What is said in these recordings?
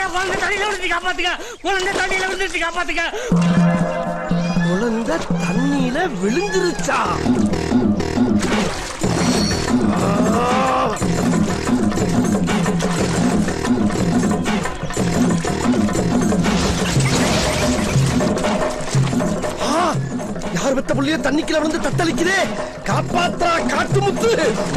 குழந்தை தண்ணியில விழுந்து காப்பாத்துக்க குழந்தை தண்ணியில விழுந்துச்சு காப்பாத்துக்க குழந்தை தண்ணியில விழுந்துருச்சா ஆ, யார் பெத்த புள்ளிய தண்ணிக்குள்ள விழுந்து தத்தளிக்குதே காப்பாத்தா காட்டு முத்து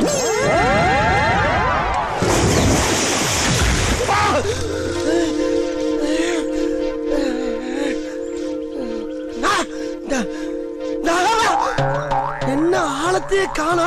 ஆ, ட- ட- என்ன ஆழத்தையே காணா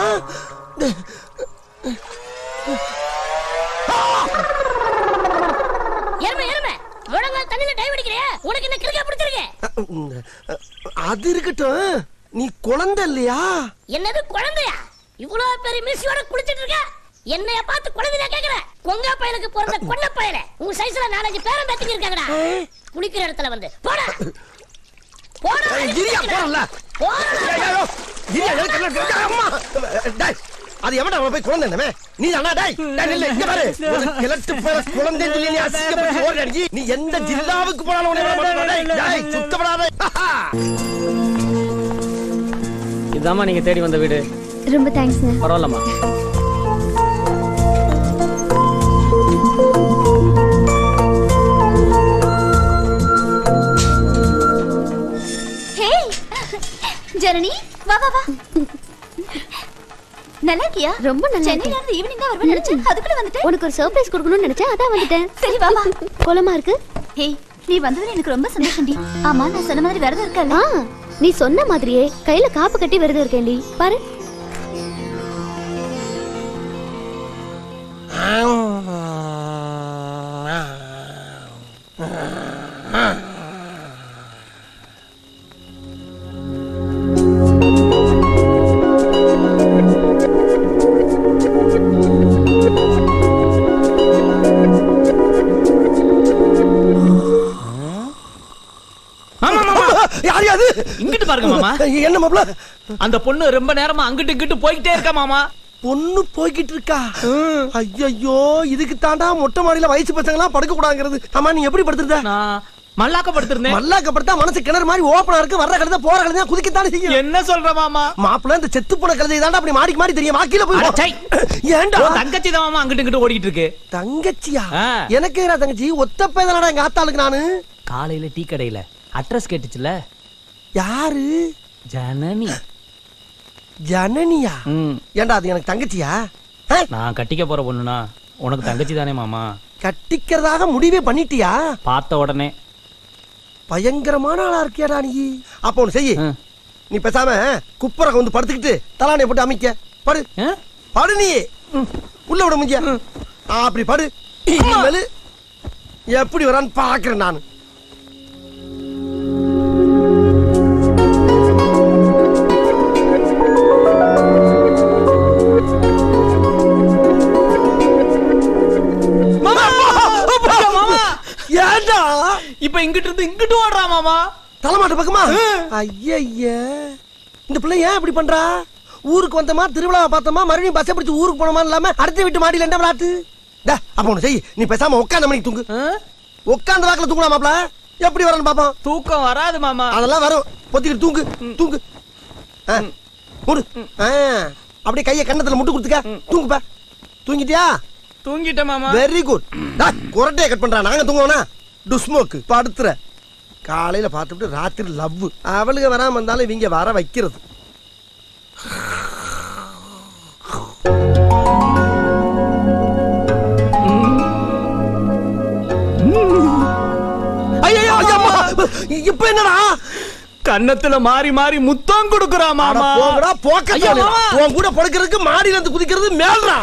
எருமை எருமை முழங்கால் தண்ணியில டைவ் அடிக்கிறியா உனக்கு என்ன கிறுக்கா பிடிச்சிருக்கு அது இருக்கட்டும் நீ குழந்தை இல்லையா என்னது குழந்தையா இவ்வளவு பெரிய மிஸ்ஸியோட குளிச்சிட்டு இருக்க என்னைய பார்த்து குழந்தையா கேக்குற கொங்கா பயலுக்கு பிறந்த கொன்ன பயல உன் சைஸ்ல நாலஞ்சு பேரம் பேத்திக்கு இருக்காங்கடா குளிக்கிற இடத்துல வந்து போடா போடா ஏய், இரியா, போறேன்ல. போடா. ஏய், ஏய், ஏய், இரியா, எனக்கு என்ன இருக்கு? அம்மா. டேய், அது எவன்டா அவன் போய் குழந்தை என்னமே? நீ தானா டேய்? டேய், நில்லு, இங்க பாரு. ஒரு கிழட்டு போற குழந்தைன்னு சொல்லி நீ அசிங்கப்பட்டு ஓடுற நீ. நீ எந்த ஜில்லாவுக்கு போனாலும் உன்னை விட மாட்டேன் டேய். டேய், சுத்தப்படாத. இதாம்மா நீங்க தேடி வந்த வீடு ரொம்ப தேங்க்ஸ்ங்க பரவாயில்லம்மா ஹே ஜனனி வா வா வா நல்லா இருக்கியா ரொம்ப நல்லா சென்னையில இருந்து ஈவினிங் தான் வருவேன் நினைச்சேன் அதுக்குள்ள வந்துட்டேன் உனக்கு ஒரு சர்ப்ரைஸ் கொடுக்கணும்னு நினைச்சேன் அதான் வந்துட்டேன் சரி வா வா கோலமா இருக்கு ஹே நீ வந்ததுல எனக்கு ரொம்ப சந்தோஷம்டி ஆமா நான் சொன்ன மாதிரி விரதம் இருக்கல நீ சொன்ன மாதிரியே கையில காப்பு கட்டி விரதம் இருக்கேன்டி பாரு ஆமா மாமா யார் அது? இங்கிட்டு பாருங்க மாமா என்ன மாப்ள அந்த பொண்ணு ரொம்ப நேரமா அங்கிட்டு இங்கிட்டு போய்கிட்டே இருக்கா மாமா பொண்ணு போய்கிட்டு இருக்கா ஐயோ இதுக்கு தாண்டா மொட்டை மாடியில வயசு பசங்க எல்லாம் படுக்க கூடாங்கிறது ஆமா நீ எப்படி படுத்துருந்த நான் மல்லாக்க படுத்திருந்தேன் மல்லாக்க படுத்தா மனசு கிணறு மாதிரி ஓப்பனா இருக்கு வர்ற கழுத போற கழுத குதிக்கத்தானே செய்யும் என்ன சொல்ற மாமா மாப்பிள்ள இந்த செத்து போன கழுதை தாண்டா அப்படி மாடிக்கு மாடி தெரியும் வாக்கில போய் அட, சை. ஏன்டா உன் தங்கச்சி தான் மாமா அங்கிட்டு இங்கிட்டு ஓடிக்கிட்டு இருக்கு தங்கச்சியா ஆ. எனக்கு ஏடா தங்கச்சி ஒத்த பேதனடா எங்க ஆத்தாளுக்கு நானு காலையில டீ கடையில அட்ரஸ் கேட்டுச்சுல யாரு ஜனனி ஜனனியா ம் ஏன்டா அது எனக்கு தங்கச்சியா ஆ? நான் கட்டிக்க போற பொண்ணுனா உனக்கு தங்கச்சி தானே மாமா கட்டிக்கிறதாக முடிவே பண்ணிட்டியா பார்த்த உடனே பயங்கரமான ஆளா இருக்கியாடா நீ அப்ப ஒண்ணு செய்யு ஆ. நீ பேசாம குப்பரகம் வந்து படுத்துக்கிட்டு தலானைய போட்டு அமைக்க படு ஆ? படு நீ ம். உள்ள விட முடியா அப்படி படு இனிமேலு எப்படி வரான்னு பாக்குறேன் நான் மாமா ஏன்டா இப்ப இங்கிட்டு இருந்து இங்கிட்டு ஓடுறா மாமா தலைமாட்டு பக்கமா ஐய இந்த பிள்ளை ஏன் இப்படி பண்றா ஊருக்கு வந்தமா திருவிழாவை பார்த்தோமா மறுபடியும் பஸ்ஸை பிடிச்சு ஊருக்கு போனோமா இல்லாம அடுத்த வீட்டு மாடியில என்ன விளாட்டு டா அப்ப ஒண்ணு செய் நீ பேசாம உட்காந்த மணிக்கு தூங்கு ஆ? உட்காந்த வாக்குல தூங்கலாம் மாப்ள எப்படி வரணும் பாப்போம் தூக்கம் வராது மாமா அதெல்லாம் வரும் பொத்திக்கிட்டு தூங்கு தூங்கு ஆ, மூடு ஆ, அப்படியே கைய கண்ணத்துல முட்டு கொடுத்துக்க தூங்குப்பா தூங்கிட்டியா தூங்கிட்டேன் மாமா வெரி குட் குரட்டையை கட் பண்றா நாங்க தூங்குவோனா டுஸ்மோக்கு படுத்துற காலையில பார்த்துட்டு ராத்திரி லவ் அவளுங்க வராம இருந்தாலும் இவங்க வர வைக்கிறது ஐயையோ, ஐயம்மா. இப்ப என்னடா கன்னத்துல மாறி மாறி முத்தம் கொடுக்குறா அட மாமா போங்கடா போக்க ஐயோ, மாமா. உன் கூட படுக்கிறதுக்கு மாடியில இருந்து குதிக்கிறது மேல்றா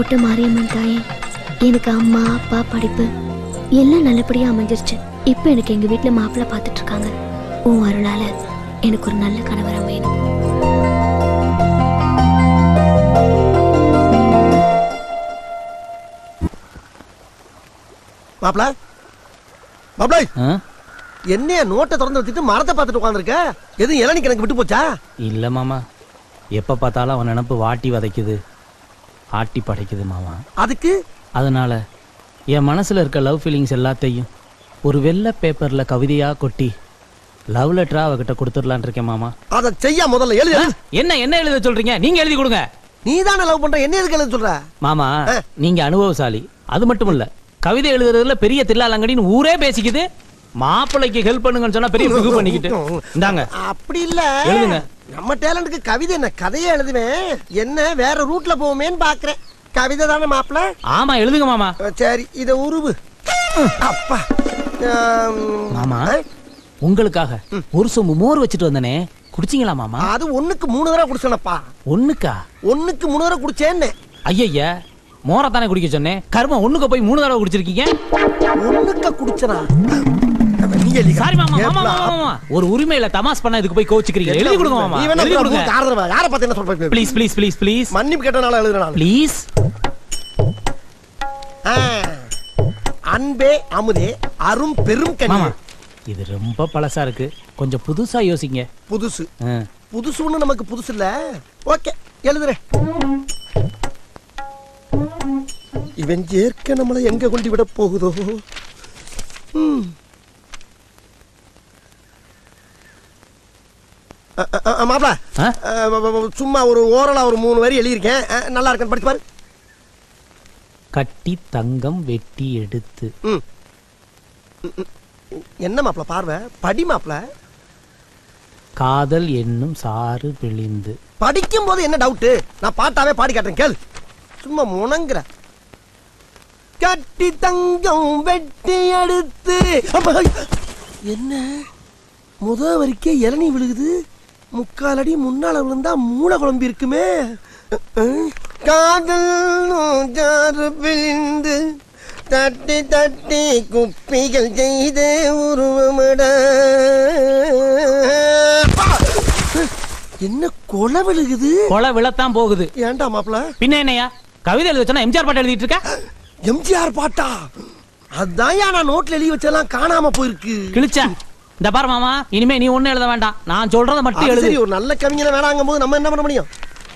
விட்ட மாரியம்மன் தாயே எனக்கு அம்மா அப்பா படிப்பு எல்லாம் நல்லபடியா அமைஞ்சிருச்சு இப்போ எனக்கு எங்க வீட்ல மாப்பிள்ளை பார்த்துட்டு இருக்காங்க உன் அருளால எனக்கு ஒரு நல்ல கணவரம் வேணும் மாப்ள மாப்ள ஆ? என்னைய நோட்டை திறந்து வச்சுட்டு மரத்தை பார்த்துட்டு உட்காந்துருக்க எதுவும் இளநீ எனக்கு விட்டு போச்சா இல்ல மாமா எப்ப பார்த்தாலும் அவன் நினப்பு வாட்டி வதைக்குது ஆட்டி படைக்குது மாமா அதுக்கு அதனால என் மனசுல இருக்க லவ் ஃபீலிங்ஸ் எல்லாத்தையும் ஒரு வெள்ளை பேப்பர்ல கவிதையா கொட்டி லவ் லெட்டரா அவகிட்ட கொடுத்துடலான் இருக்கேன் மாமா அதை செய்ய முதல்ல எழுதி ஆ? என்ன என்ன எழுத சொல்றீங்க நீங்க எழுதி கொடுங்க நீ தானே லவ் பண்ற என்ன எதுக்கு எழுத சொல்ற மாமா ஆ. நீங்க அனுபவசாலி அது மட்டும் இல்ல கவிதை எழுதுறதுல பெரிய தில்லாலங்கடின்னு ஊரே பேசிக்குது மாப்பிள்ளைக்கு ஹெல்ப் பண்ணுங்கன்னு சொன்னா பெரிய பிகு பண்ணிக்கிட்டு இந்தாங்க அப்படி இல்ல எழுதுங்க. நம்ம டேலண்ட்க்கு கவிதை என்ன கதையே எழுதுவேன் என்ன வேற ரூட்ல போவோமேன்னு பாக்குறேன் கவிதை தானே மாப்பிள ஆமா எழுதுங்க மாமா சரி இத உருவு அப்பா ஆம், மாமா ஆ? உங்களுக்காக ஒரு சொம்பு மோர் வச்சுட்டு வந்தனே குடிச்சீங்களா மாமா அது ஒண்ணுக்கு மூணு தடவை குடிச்சனப்பா ஒண்ணுக்கா ஒண்ணுக்கு மூணு தடவை குடிச்சேன்னு ஐயய்யா மோரை தானே குடிக்க சொன்னேன் கரும ஒண்ணுக்கு போய் மூணு தடவை குடிச்சிருக்கீங்க ஒண்ணுக்க குடிச்சனா நீ எழுதி சாரி மாமா மாமா மாமா, மாமா ஒரு உரிமையில தமாஸ் பண்ண இதுக்கு போய் கோச்சுக்கிறீங்க எழுதி கொடுங்க மாமா நீ வேணா எழுதி கொடுங்க ஊருக்கு ஆறுதல் வா. யாரை பார்த்து என்ன சொல்ற ப்ளீஸ் ப்ளீஸ் ப்ளீஸ் ப்ளீஸ் மன்னிப்பு கேட்டனால எழுதுறேன் நான் ப்ளீஸ் ஆ. அன்பே அமுதே அரும் பெரும் மாமா கனி இது ரொம்ப பழசா இருக்கு கொஞ்சம் புதுசா யோசிங்க புதுசு ஆ. புதுசு ஒண்ணு நமக்கு புதுசு இல்ல ஓகே எழுதுறேன் இவன் ஏற்க நம்மளை எங்க கொண்டு விட போகுதோ ம். அ, அ, அ, மாப்ள ஆ? அ, வ- வ- வ- சும்மா ஒரு ஓரலா ஒரு மூணு வரி எழுதியிருக்கேன் அ, நல்லா இருக்கேன் படிச்சு பாரு கட்டி தங்கம் வெட்டி எடுத்து ம். ம், ம். என்ன மாப்ள பார்வை படி மாப்ள காதல் என்னும் சாறு பிழிந்து படிக்கும் போது என்ன டவுட் நான் பாட்டாவே பாடி காட்டுறேன் கேளு சும்மா முணங்குற கட்டி தங்கம் வெட்டி எடுத்து அப்பா, என்ன முத வரைக்கே இளநீ விழுகுது முக்கால் அடி முன்னால விழுந்தா மூளை குழம்பி இருக்குமே அஹ், காதல் நூற்றாறு பிழிந்து தட்டி தட்டி குப்பிகள் செய்து உருவமிட என்ன கொலை விழுகுது கொலை விழத்தான் போகுது ஏன்டா மாப்ள பின்ன என்னையா கவிதை எழுத சொன்னா எம்ஜிஆர் பாட்டு எழுதிட்டு இருக்க எம்ஜிஆர் பாட்டா அதான் நான் நோட்ல எழுதி வச்செல்லாம் காணாம போயிருக்கு கிழிச்ச இந்த பாரு மாமா இனிமே நீ ஒண்ணு எழுத வேண்டாம் நான் சொல்றத மட்டும் அது எழுது சரி ஒரு நல்ல கவிஞனை வேணாங்கும் போது நம்ம என்ன பண்ண முடியும்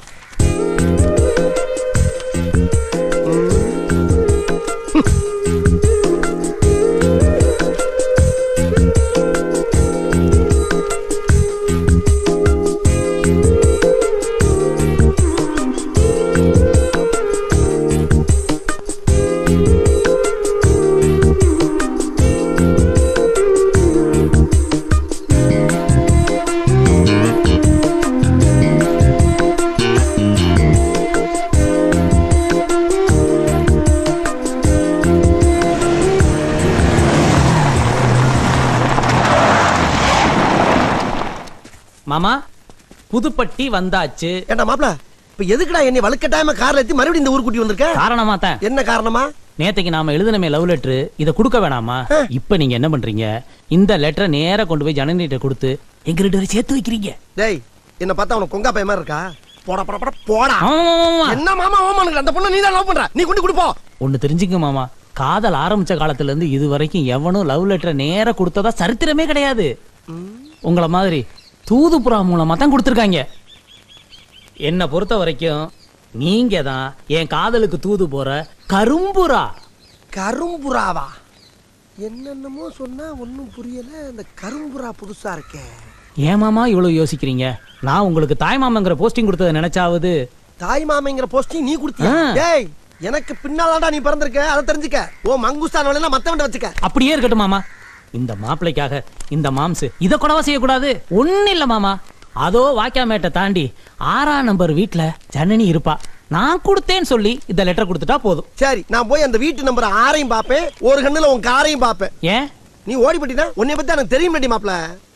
மாமா புதுப்பட்டி வந்தாச்சு ஏன்டா மாப்ள இப்ப எதுக்குடா என்னை வலுக்கட்டாயமா கார்ல ஏத்தி மறுபடியும் இந்த ஊர் கூட்டி வந்திருக்க காரணமா தான் என்ன காரணமா நேத்தைக்கு நாம எழுதுனமே லவ் லெட்டர் இத கொடுக்க வேணாமா இப்ப நீங்க என்ன பண்றீங்க இந்த லெட்டரை நேரா கொண்டு போய் ஜனனிட்ட கொடுத்து எங்க ரெண்டு பேரும் சேர்த்து வைக்கிறீங்க டேய் என்ன பார்த்தா உனக்கு கொங்கா பைய மாதிரி இருக்கா போடா போடா போடா போடா ஆமா, ஆமா, ஆமா. என்ன மாமா ஓமானுங்க அந்த பொண்ணை நீ தான் லவ் பண்ற நீ கொண்டு கொடுப்போ ஒண்ணு தெரிஞ்சுக்க மாமா காதல் ஆரம்பிச்ச காலத்துல இருந்து இது வரைக்கும் எவனும் லவ் லெட்டரை நேரா கொடுத்ததா சரித்திரமே கிடையாது உங்கள மாதிரி தூதுப்புறா மூலமா தான் கொடுத்துருக்காங்க என்னை பொறுத்த வரைக்கும் நீங்க தான் என் காதலுக்கு தூது போற கரும்புறா கரும்புறாவா என்னென்னமோ சொன்னா ஒன்னும் புரியல இந்த கரும்புறா புதுசா இருக்கே ஏன் மாமா இவ்வளவு யோசிக்கிறீங்க நான் உங்களுக்கு தாய் மாமங்கிற போஸ்டிங் கொடுத்ததை நினைச்சாவது தாய் மாமைங்கிற போஸ்டிங் நீ கொடுத்தியா ஆ. டேய் எனக்கு பின்னாலடா நீ பிறந்திருக்க அதை தெரிஞ்சுக்க ஓ மங்குஸ்தான் எல்லாம் மத்தவன்ட வச்சுக்க அப்படியே இருக்கட்டும் மாமா இந்த மாப்பிள்ளைக்காக இந்த மாம்சு இத கூடவா செய்யக்கூடாது ஒண்ணு இல்ல மாமா அதோ வாக்கியாமேட்டை தாண்டி ஆறாம் நம்பர் வீட்ல ஜனனி இருப்பா நான் கொடுத்தேன்னு சொல்லி இந்த லெட்டர் கொடுத்துட்டா போதும் சரி நான் போய் அந்த வீட்டு நம்பர் ஆறையும் பாப்பேன் ஒரு கண்ணுல உன் காரையும் பாப்பேன் ஏன் நீ ஓடி போட்டினா உன்னை பத்தி எனக்கு தெரியும் மாப்ள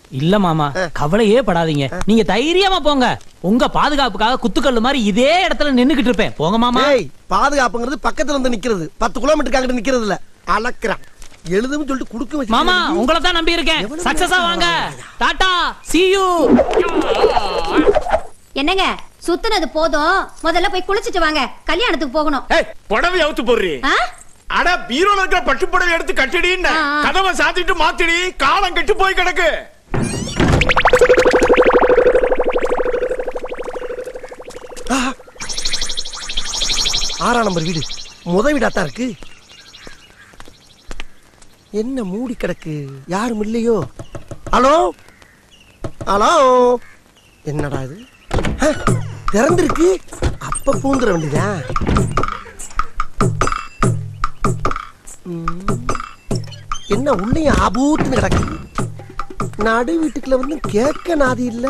இல்ல மாமா கவலையே படாதீங்க நீங்க தைரியமா போங்க உங்க பாதுகாப்புக்காக குத்துக்கல்லு மாதிரி இதே இடத்துல நின்னுகிட்டு இருப்பேன் போங்க மாமா ஏய் பாதுகாப்புங்கிறது பக்கத்துல வந்து நிக்கிறது பத்து கிலோமீட்டர் அங்கிட்டு நிக்கிறது இல்ல அளக்குறான் எழுதுன்னு சொல்லிட்டு குடுக்க வச்சு மாமா உங்களை தான் நம்பி இருக்கேன் சக்சஸா வாங்க டாடா see you என்னங்க சுத்துனது போதும் முதல்ல போய் குளிச்சிட்டு வாங்க கல்யாணத்துக்கு போகணும் ஏய் புடவை அவுத்து போடுறி ஆ? அட பீரோல இருக்கிற பட்டு புடவை எடுத்து கட்டிடின்னு ஆ, ஆ. கதவை சாத்திட்டு மாத்திடி காலம் கெட்டு போய் கிடக்கு ஆறாம் நம்பர் வீடு முத வீடாத்தான் இருக்கு என்ன மூடி கிடக்கு யாரும் இல்லையோ ஹலோ ஹலோ என்னடா இது ஹ, திறந்திருக்கு அப்ப பூந்துட வேண்டியதா ம், என்ன உள்ளேயும் ஆபூத்துன்னு கிடக்கு நடு வீட்டுக்குள்ள வந்து கேட்க நாதி இல்லை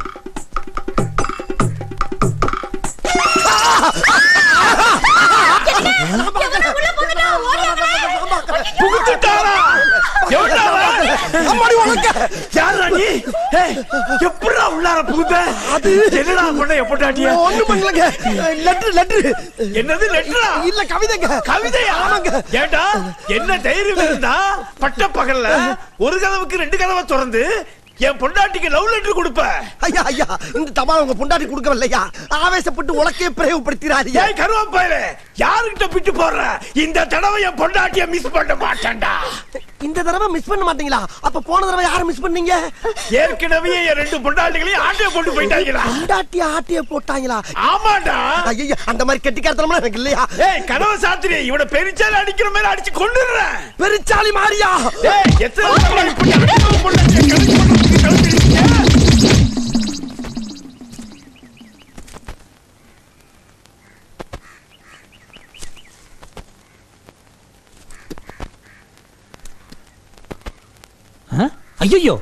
புகுத்துட்டாரா எவன்டா அவன்? அம்மாடி உனக்கு யாருடா நீ ஏய், எப்படிடா உள்ளார புகுந்த அது என்னடா பண்ண எப்படாட்டியா ஒண்ணும் பண்ணலங்க லெட்டர் லெட்டர் என்னது லெட்டரா இல்ல கவிதைங்க கவிதையா ஆமாங்க ஏண்டா என்ன தைரியம் இருந்தா பட்ட பகல்ல ஒரு கதவுக்கு ரெண்டு கதவை திறந்து என் பொண்டாட்டிக்கு லவ் லெட்டர் கொடுப்ப ஐயா ஐயா இந்த தபால் உங்க பொண்டாட்டி கொடுக்கவில்லையா ஆவேசப்பட்டு உலக்கே பிரயோகப்படுத்திடாதீங்க ஏய் கருவாப்பாயில யாருகிட்ட பிட்டு போடுற இந்த தடவை என் பொண்டாட்டிய மிஸ் பண்ண மாட்டேன்டா இந்த தடவை மிஸ் பண்ண மாட்டீங்களா அப்ப போன தடவை யாரை மிஸ் பண்ணீங்க ஏற்கனவே என் ரெண்டு பொண்டாட்டிகளையும் ஆட்டைய போட்டு போயிட்டாங்களா பொண்டாட்டி ஆட்டிய போட்டாங்களா ஆமாண்டா ஐயா அந்த மாதிரி கெட்டிக்காரத்தனமா எனக்கு இல்லையா ஏய் கதவை சாத்திரி இவனை பெருச்சால அடிக்கிற மாதிரி அடிச்சு கொண்டுடுறேன் பெருச்சாலி மாறியா ஏய் எத்தனை தடவை இப்படி அடிக்கிற பொண்டாட்டிய கழுத்து கொண்டு கழுத்திருக்கீங்க? ஐயோ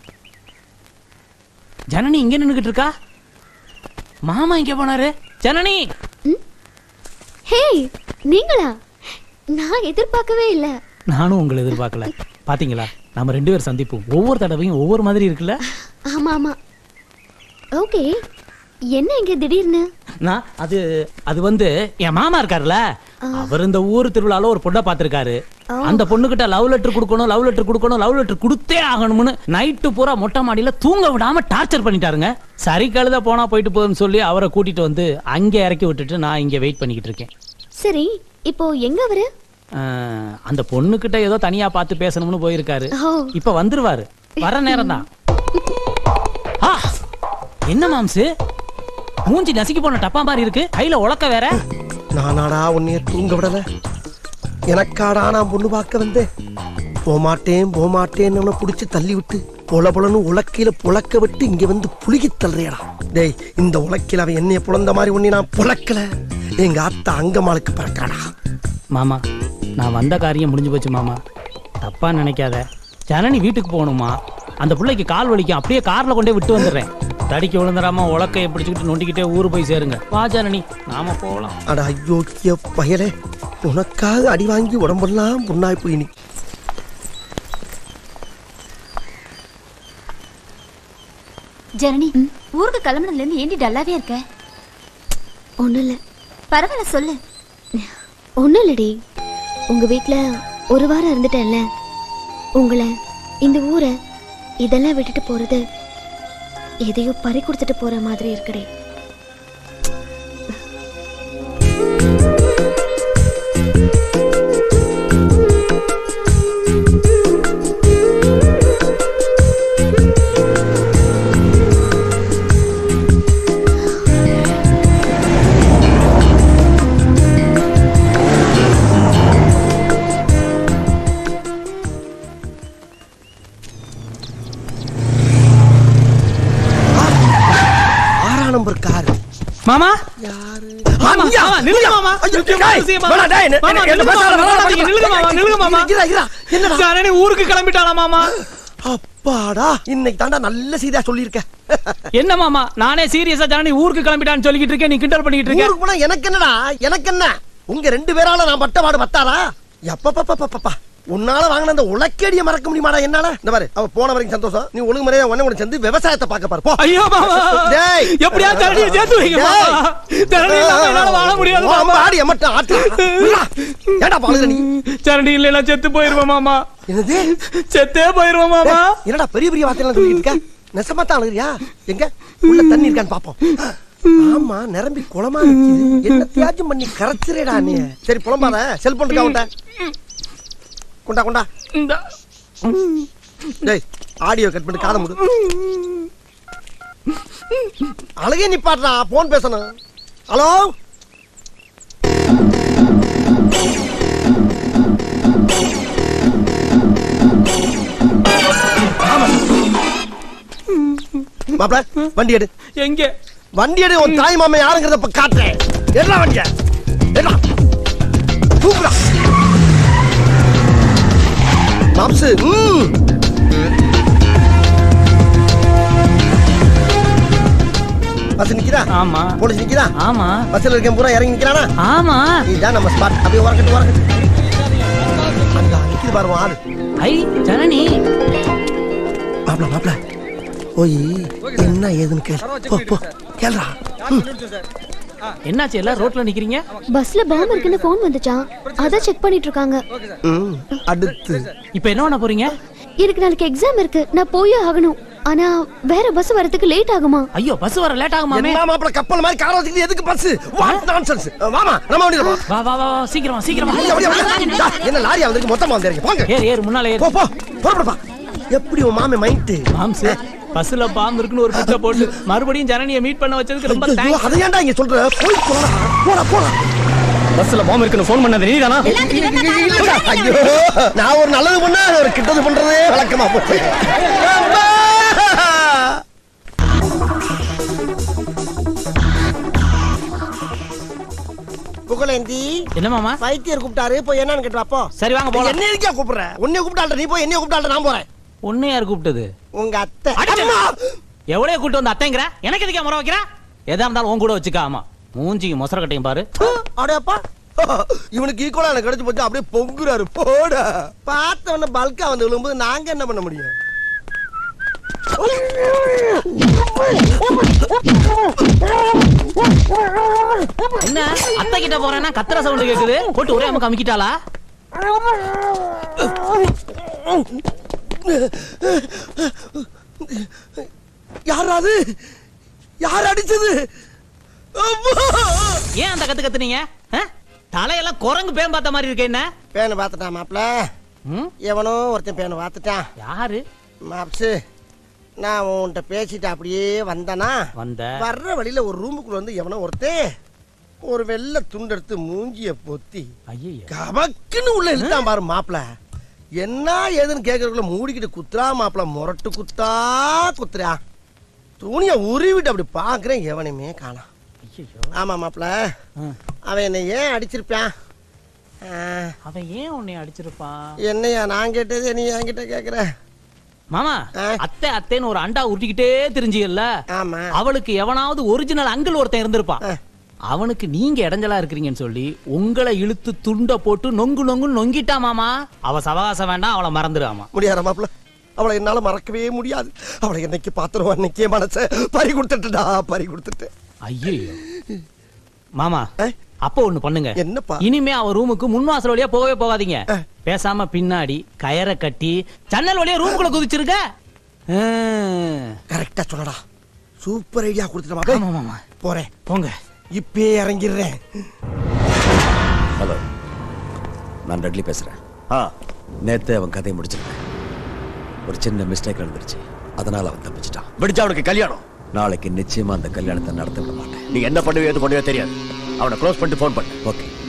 ஜனனி இங்க நின்னுகிட்டு இருக்கா மாமா இங்க போனாரு ஜனனி ஹே நீங்களா நான் எதிர்பார்க்கவே இல்ல நானும் உங்களை எதிர்பார்க்கல பாத்தீங்களா நம்ம ரெண்டு பேர் சந்திப்போம் ஒவ்வொரு தடவையும் ஒவ்வொரு மாதிரி இருக்குல்ல ஆமா ஆமா ஓகே என்ன இங்க திடீர்னு நான் அது அது வந்து என் மாமா இருக்காருல்ல அவர் இந்த ஊர் திருவிழால ஒரு பொண்ணை பார்த்திருக்காரு அந்த பொண்ணுகிட்ட லவ் லெட்டர் கொடுக்கணும் லவ் லெட்டர் கொடுக்கணும் லவ் லெட்டர் கொடுத்தே ஆகணும்னு நைட்டு பூரா மொட்டை மாடியில தூங்க விடாம டார்ச்சர் பண்ணிட்டாருங்க சரி கழுத போனா போயிட்டு போகுதுன்னு சொல்லி அவரை கூட்டிட்டு வந்து அங்க இறக்கி விட்டுட்டு நான் இங்க வெயிட் பண்ணிக்கிட்டு இருக்கேன் சரி இப்போ எங்க அவரு ஆஹ், அந்த பொண்ணுகிட்ட ஏதோ தனியா பார்த்து பேசணும்னு போயிருக்காரு ஓ. இப்ப வந்துருவாரு வர நேரம் தான் என்ன மாம்சு மூஞ்சி நசுக்கி போன டப்பா மாதிரி இருக்கு கையில உலக்க வேற நானாடா உன்னைய தூங்க விடல எனக்காடா நான் பொண்ணு பார்க்க வந்தேன் போமாட்டேன் போமாட்டேன்னு அவனை புடிச்சு தள்ளி விட்டு பொல பொலன்னு உலக்கையில புழக்க விட்டு இங்க வந்து புழுகி தள்ளுறியடா டேய் இந்த உலக்கையில அவன் என்னைய புலந்த மாதிரி உன்னை நான் புழக்கல எங்க ஆத்தா அங்கமாளுக்கு பறக்காடா மாமா நான் வந்த காரியம் முடிஞ்சு போச்சு மாமா தப்பா நினைக்காத ஜனனி வீட்டுக்கு போகணுமா அந்த பிள்ளைக்கு கால் வலிக்கும் அப்படியே கார்ல கொண்டே விட்டு வந்துடுறேன் தடிக்கு விழுந்துடாம உலக்கைய பிடிச்சிக்கிட்டு நொண்டிக்கிட்டே ஊரு போய் சேருங்க வா ஜனனி நாம போகலாம் அட ஐயோக்கிய பயலே உனக்காக அடி வாங்கி உடம்பெல்லாம் புண்ணாய் போய் நீ ஜனனி ஊருக்கு கிளம்புனதுல இருந்து ஏண்டி டல்லாவே இருக்க ஒண்ணும் இல்ல பரவாயில்ல சொல்லு ஒண்ணும் இல்லடி உங்க வீட்ல ஒரு வாரம் இருந்துட்டேன்ல உங்களை இந்த ஊரை இதெல்லாம் விட்டுட்டு போறது எதையோ பறி கொடுத்துட்டு போற மாதிரி இருக்குடே ஆறாம் நம்பர் கார் மாமா யாரு மாமா, ஐயா, மாமா, நில்லுங்க ஐயா, மாமா. ஐயோ, முக்கியமான டேய், விஷயம் மாமா. வேணாம், டேய், என்ன- மாமா, என்ன நில்லுங்க பேசாத, மாமா, வேணாம், நில்லுங்க, வேணாம், நில்லுங்க மாமா, நில்லுங்க மாமா. இருடா, இருடா, என்னடா ஜனனி ஊருக்கு கிளம்பிட்டாளா மாமா அப்பாடா இன்னைக்கு தாண்டா நல்ல செய்தியா சொல்லியிருக்க என்ன மாமா நானே சீரியஸா ஜனனி ஊருக்கு கிளம்பிட்டான்னு சொல்லிக்கிட்டு இருக்கேன் நீ கிண்டல் பண்ணிக்கிட்டு இருக்க ஊருக்கு போனா எனக்கு என்னடா எனக்கு என்ன உங்க ரெண்டு பேரால நான் பட்ட பாடு பத்தாரா எப்பப்பப்பப்பப்பா உன்னால வாங்கின அந்த உலக்கேடிய மறக்க முடியுமாடா என்னால இந்த பாரு அவ போன வரைக்கும் சந்தோஷம் நீ ஒழுங்கு முறையா ஒண்ணு கூட சேர்ந்து விவசாயத்தை பார்க்க பாரு போ ஐயோ மாமா டேய். எப்படியா தரணியை சேர்த்து வைங்க மாமா தரணி இல்லாம என்னால வாழ முடியாது உன் மாமா ஆடி எம்மட்ட ஆட்டு ஏடா பாலுற நீ சரணி இல்லைன்னா செத்து போயிருவேன் மாமா என்னது செத்தே போயிருவேன் மாமா டேய், என்னடா பெரிய பெரிய வார்த்தையெல்லாம் சொல்லிட்டு இருக்க நெசமா தான் அழுகுறியா எங்க உள்ள தண்ணி இருக்கான்னு பாப்போம் ஆமா நிரம்பி குளமா இருக்குது என்ன தியாஜம் பண்ணி கரைச்சிரேடா நீ சரி புலம்பாத செல்போன் இருக்கா உன்ட்ட கொண்டா கொண்டா இந்த டேய் ஆடியோ கட் பண்ணி காதை முடு அழகே நிப்பாட்றா போன் பேசணும் ஹலோ மாப்ள வண்டி எடு எங்க வண்டி எடு உன் தாய் மாமன் யாருங்கிறத இப்ப காட்டுறேன் என்ன வண்டிய என்ன தூக்குறா மாப்ஸ் ம் பஸ் நிக்கிறா ஆமா போலீஸ் நிக்கிறா ஆமா பஸ்ல இருக்கேன் பூரா இறங்கி நிக்கிறானா ஆமா இதுதான் நம்ம ஸ்பாட் அப்படியே உரக்கட்டு உரக்கட்டு அங்க நிக்குது பாருங்க ஆளு ஐ ஜனனி மாப்ள மாப்ள போய் என்ன ஏதுன்னு கேளு போ போ கேளுடா ம். என்னாச்சு எல்லாம் ரோட்ல நிக்கிறீங்க பஸ்ல பாம் இருக்குன்னு போன் வந்துச்சான் அதான் செக் பண்ணிட்டு இருக்காங்க ம். அடுத்து இப்ப என்ன பண்ண போறீங்க எனக்கு நாளைக்கு எக்ஸாம் இருக்கு நான் போயே ஆகணும் ஆனா வேற பஸ் வரதுக்கு லேட் ஆகுமா ஐயோ பஸ் வர லேட் ஆகுமாமே என்ன மாப்ள கப்பல் மாதிரி கார வச்சுக்கிட்டு எதுக்கு பஸ் வாட் நான்சென்ஸ் வாமா நம்ம வண்டியில போ வா வா வா வா, சீக்கிரம் வா, சீக்கிரம் வா. அப்படியே, அப்படியே, அப்படியே. டா, என்ன லாரியா வந்திருக்கு மொத்தமா வந்திருக்கீங்க போங்க ஏறு ஏறு முன்னால ஏறு போ போ புறப்படுப்பா எப்படி உன் மாமே மைண்ட் மாம்ஸ் பஸ்ல பாம்பு இருக்குன்னு ஒரு பிச்சை போட்டு மறுபடியும் ஜனனியை மீட் பண்ண வச்சதுக்கு ரொம்ப தேங்க்ஸ் அதை ஏன்டா இங்க சொல்ற போய் போடா போடா போடா பஸ்ல பாம்பு இருக்குன்னு ஃபோன் பண்ணது நீதானா இல்லடா, ஐயோ நான் ஒரு நல்லது பண்ணா ஒரு கிட்டது பண்றதே வழக்கமா போச்சு அம்மா! புகழேந்தி என்ன மாமா வைத்தியர் கூப்பிட்டாரு போய் என்னன்னு கேட்டு அப்போ சரி வாங்க போலாம் என்ன இருக்கா கூப்பிடுற உன்னை கூப்பிட்டாள்டா நீ போய் என்னைய கூப்பிட்டாள்டா நான் போறேன் உன்னை யார் கூப்பிட்டது உங்க அத்தை அடிச்சு. அம்மா! எவ்வளவு கூட்டு வந்து அத்தைங்கிற எனக்கு எதுக்கு முறை வைக்கிற எதா இருந்தாலும் உன் கூட வச்சுக்க ஆமா மூஞ்சியும் மொசர கட்டையும் பாரு அடேப்பா இவனுக்கு ஈக்குவலா எனக்கு கிடைச்சு போச்சு அப்படியே பொங்குறாரு போட பார்த்தவன பல்கா வந்து விழும்போது நாங்க என்ன பண்ண முடியும் என்ன அத்தை கிட்ட போறேன்னா கத்துற சவுண்ட் கேக்குது போட்டு ஒரே அம்மா கமிக்கிட்டாளா யாராது யார் அடிச்சது அம்மா! ஏன் அந்த கத்து கத்துனீங்க ஆ? தலையெல்லாம் குரங்கு பேன் பார்த்த மாதிரி இருக்கு என்ன பேனை பார்த்துட்டான் மாப்ள ம்? எவனோ ஒருத்தன் பேனை பார்த்துட்டான் யாரு மாப்ஸு நான் உன்கிட்ட பேசிட்டு அப்படியே வந்தனா வந்த வர்ற வழியில ஒரு ரூமுக்குள்ள வந்து எவனோ ஒருத்தன் ஒரு வெள்ளை துண்டெடுத்து மூஞ்சிய பொத்தி ஐயோ கபக்குன்னு உள்ள இழுத்தான் பாரு மாப்ள என்ன ஏதுன்னு கேக்குறதுக்குள்ள மூடிக்கிட்டு குத்துறா மாப்ள முரட்டு குத்தா குத்துறா துணிய உருவிட்டு அப்படி பாக்குறேன் எவனையுமே காணாம் ஐயோ ஆமா மாப்ள அவன் என்னை ஏன் அடிச்சிருப்பான் ஆ, அவன் ஏன் உன்னை அடிச்சிருப்பான் என்னையா நான் கேட்டது நீ என்கிட்ட கேக்குற மாமா ஆ. அத்தை அத்தைன்னு ஒரு அண்டா உருட்டிக்கிட்டே தெரிஞ்சியல்ல ஆமா அவளுக்கு எவனாவது ஒரிஜினல் அங்கிள் ஒருத்தன் இருந்திருப்பான் ஆ. அவனுக்கு நீங்க இடைஞ்சலா இருக்கிறீங்கன்னு சொல்லி உங்களை இழுத்து துண்ட போட்டு நொங்கு நொங்கு நொங்கிட்டா மாமா அவ சவகாசம் வேண்டாம் அவளை மறந்துடாமா முடியாத மாப்ள அவளை என்னால மறக்கவே முடியாது அவளை என்னைக்கு பாத்துருவோம் அன்னைக்கே மனச பறி கொடுத்துட்டுடா பறி கொடுத்துட்டு ஐயோ மாமா ஆ? அப்போ ஒண்ணு பண்ணுங்க என்னப்பா இனிமே அவ ரூமுக்கு முன்வாசல் வழியா போகவே போகாதீங்க ஆ. பேசாம பின்னாடி கயரை கட்டி ஜன்னல் வழியா ரூமுக்குள்ள குதிச்சிருக்க ஆ. கரெக்டா சொல்லடா சூப்பர் ஐடியா ஆமா கொடுத்துட்டா மாமா போறேன் போங்க இப்பே இறங்கிடுறேன் ஹலோ நான் ரெட்லி பேசுறேன் ஆ நேத்து அவன் கதையை முடிச்சிருக்கேன் ஒரு சின்ன மிஸ்டேக் நடந்துருச்சு அதனால அவன் தப்பிச்சிட்டான் விடிஞ்சா அவனுக்கு கல்யாணம் நாளைக்கு நிச்சயமா அந்த கல்யாணத்தை நடத்த விட மாட்டேன் நீ என்ன பண்ணுவியோ எது பண்ணுவியோ தெரியாது அவனை க்ளோஸ் பண்ணிட்டு ஃபோன் பண்ணு ஓகே